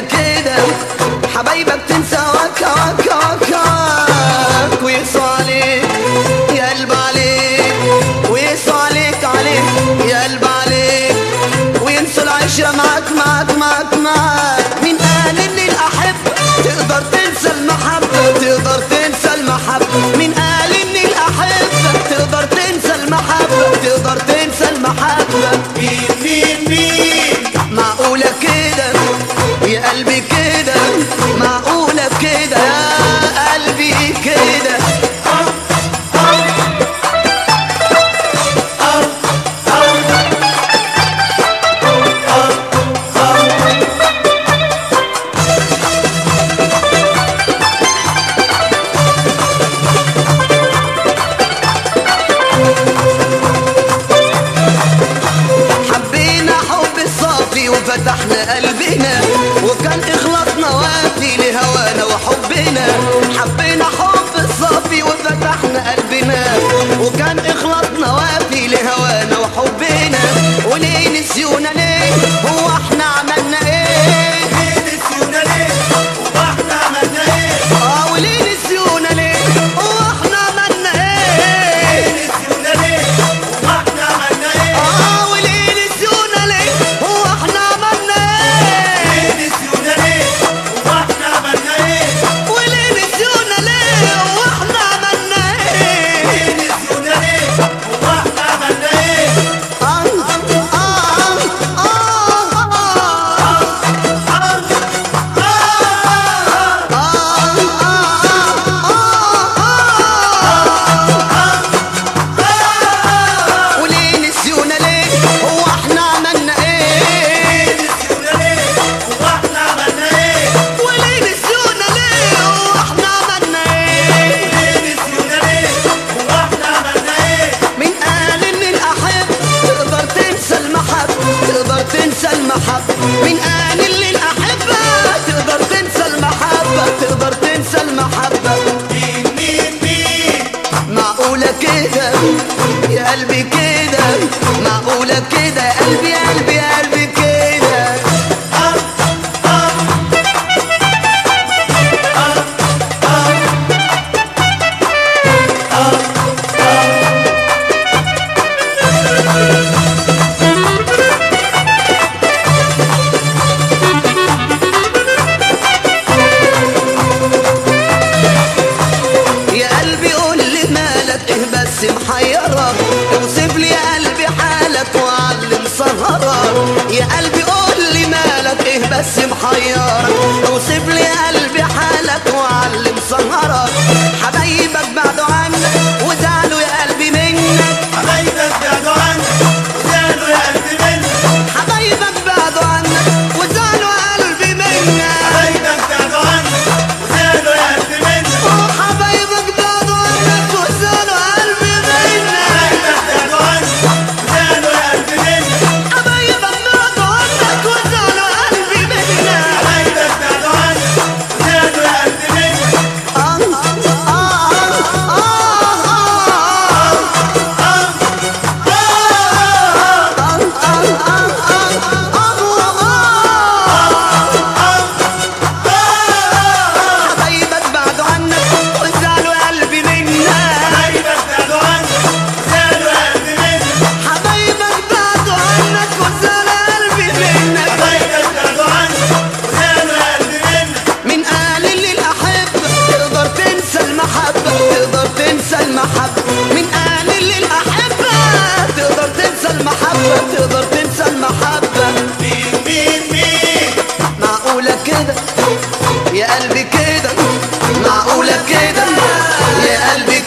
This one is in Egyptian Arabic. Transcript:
كده حبايبك تنسى وكا وكا وكاك ويقسوا عليك يا قلب عليك ويقسوا عليك عليك يا قلب عليك وينسوا العشرة معاك معاك معاك معاك مين قال ان الأحبة تقدر تنسى المحبة تقدر تنسى المحبة مين قال ان الأحبة تقدر تنسى المحبة تقدر تنسى المحبة مين مين مين معقولة كده يا قلبي كده معقولة كده يا قلبي كده حبينا حب الصافي وفتحنا قلبنا وكان إخلاصنا وافي لهوانا وحبنا حبينا حب الصافي وفتحنا قلبنا وكان إخلاصنا وافي لهوانا وحبنا وليه نسيونا ليه هو احنا عملنا ايه مين نسيونا ليه واحنا عملنا ايه اه وليه نسيونا ليه هو احنا عملنا ايه مين نسيونا ليه واحنا عملنا ايه اه وليه نسيونا ليه هو احنا عملنا ايه مين نسيونا ليه واحنا عملنا ايه وليه نسيونا ليه واحنا عملنا ايه مين نسيونا ليه واحنا عملنا ايه آه آه وليه نسيونا ليه هو احنا عملنا ايه مين نسيونا ليه واحنا عملنا ايه وليه نسيونا ليه هو احنا عملنا ايه مين نسيونا ليه واحنا عملنا ايه مين قال ان الاحب تقدر تنسى المحبة تقدر تنسى المحبة مين قال ان الاحبة تقدر تنسى المحبة تقدر تنسى المحبة مين مين مين معقولة كده يا قلبي كده معقولة كده يا قلبي يا قلبي يا قلبي كده يا قلبي قول لي مالك ايه بس محيرك اوصف لي يا قلبي حالك وعلم سهرك يا قلبي قول لي مالك ايه بس محيرك اوصف لي يا قلبي حالك وعلم سهرك حبايبك بعدوا عنك وزعلوا يا قلبي منك حبايبك بعدوا عنك وزعلوا يا قلبي منك حبايبك بعدوا عنك وزعلوا يا قلبي منك حبايبك بعدوا عنك وزعلوا يا قلبي منك حبايبك بعدوا عنك وزعلوا قلبي منك حبايبك بعدوا عنك وزعلوا يا قلبي منك حبايبك بعدوا عنك وزعلوا قلبي منك حبايبك بعدوا عنك وزعلوا يا قلبي منك حبايبك بعدوا عنك وزعلوا قلبي منك حبايبك بعدوا عنك وزعلوا يا قلبي منك حبايبك بعدوا عنك وزعلوا قلبي منك حبايبك بعدوا عنك وزعلوا يا قلبي منك من قال اللي الأحب تقدر تنسى المحبة تقدر تنسى المحبة من قال اللي الأحبة تقدر تنسى المحبة تقدر تنسى المحبة مين مين مين معقولة كده يا قلبي كده معقولة كده يا قلبي